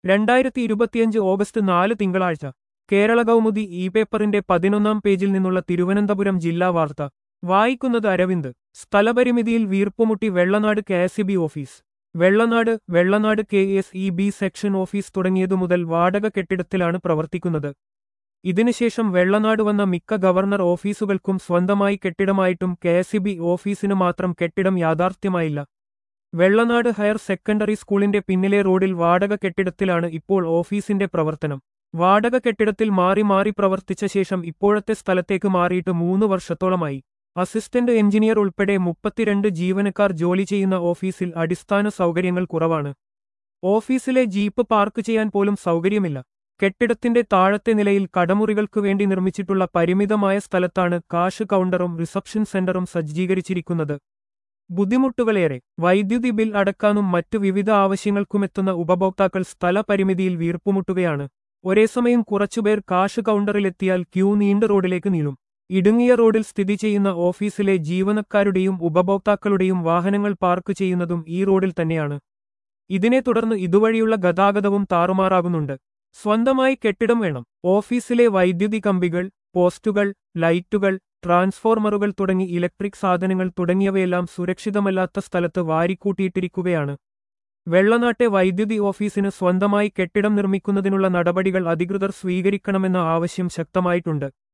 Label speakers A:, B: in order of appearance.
A: രണ്ടായിരത്തി ഇരുപത്തിയഞ്ച് ഓഗസ്റ്റ് നാല് തിങ്കളാഴ്ച കേരള കൗമുദി ഇ പേപ്പറിന്റെ പതിനൊന്നാം പേജിൽ നിന്നുള്ള തിരുവനന്തപുരം ജില്ലാ വാർത്ത വായിക്കുന്നത് അരവിന്ദ് സ്ഥലപരിമിതിയിൽ വീർപ്പുമുട്ടി Vellanad K S B office Vellanad Vellanad K S E B section office തുടങ്ങിയതു മുതൽ വാടക കെട്ടിടത്തിലാണ് പ്രവർത്തിക്കുന്നത് ഇതിനുശേഷം വെള്ളനാട് വന്ന മിക്ക ഗവർണർ ഓഫീസുകൾക്കും സ്വന്തമായി കെട്ടിടമായിട്ടും കെ എസ് ബി ഓഫീസിന് മാത്രം കെട്ടിടം യാഥാർത്ഥ്യമായില്ല വെള്ളനാട് ഹയർ സെക്കൻഡറി സ്കൂളിന്റെ പിന്നിലെ റോഡിൽ വാടക കെട്ടിടത്തിലാണ് ഇപ്പോൾ ഓഫീസിന്റെ പ്രവർത്തനം വാടക കെട്ടിടത്തിൽ മാറി മാറി പ്രവർത്തിച്ച ശേഷം ഇപ്പോഴത്തെ സ്ഥലത്തേക്ക് മാറിയിട്ട് മൂന്ന് വർഷത്തോളമായി അസിസ്റ്റന്റ് എഞ്ചിനീയർ ഉൾപ്പെടെ മുപ്പത്തിരണ്ട് ജീവനക്കാർ ജോലി ചെയ്യുന്ന ഓഫീസിൽ അടിസ്ഥാന സൗകര്യങ്ങൾ കുറവാണ് ഓഫീസിലെ ജീപ്പ് പാർക്ക് ചെയ്യാൻ പോലും സൗകര്യമില്ല കെട്ടിടത്തിന്റെ താഴത്തെ നിലയിൽ കടമുറികൾക്കു വേണ്ടി നിർമ്മിച്ചിട്ടുള്ള പരിമിതമായ സ്ഥലത്താണ് കാഷ് കൗണ്ടറും റിസപ്ഷൻ സെന്ററും സജ്ജീകരിച്ചിരിക്കുന്നത് ബുദ്ധിമുട്ടുകളേറെ വൈദ്യുതി ബിൽ അടക്കാനും മറ്റു വിവിധ ആവശ്യങ്ങൾക്കുമെത്തുന്ന ഉപഭോക്താക്കൾ സ്ഥലപരിമിതിയിൽ വീർപ്പുമുട്ടുകയാണ് ഒരേസമയം കുറച്ചുപേർ കാഷ് കൗണ്ടറിലെത്തിയാൽ ക്യൂ നീണ്ട റോഡിലേക്ക് നീളും ഇടുങ്ങിയ റോഡിൽ സ്ഥിതി ചെയ്യുന്ന ഓഫീസിലെ ജീവനക്കാരുടെയും ഉപഭോക്താക്കളുടെയും വാഹനങ്ങൾ പാർക്ക് ചെയ്യുന്നതും ഈ റോഡിൽ തന്നെയാണ് ഇതിനെ തുടർന്ന് ഇതുവഴിയുള്ള ഗതാഗതവും താറുമാറാകുന്നുണ്ട് സ്വന്തമായി കെട്ടിടം വേണം ഓഫീസിലെ വൈദ്യുതി കമ്പികൾ പോസ്റ്റുകൾ ലൈറ്റുകൾ ട്രാൻസ്ഫോർമറുകൾ തുടങ്ങി ഇലക്ട്രിക് സാധനങ്ങൾ തുടങ്ങിയവയെല്ലാം സുരക്ഷിതമല്ലാത്ത സ്ഥലത്ത് വാരിക്കൂട്ടിയിട്ടിരിക്കുകയാണ് വെള്ളനാട്ടെ വൈദ്യുതി ഓഫീസിന് സ്വന്തമായി കെട്ടിടം നിർമ്മിക്കുന്നതിനുള്ള നടപടികൾ അധികൃതർ സ്വീകരിക്കണമെന്ന ആവശ്യം ശക്തമായിട്ടുണ്ട്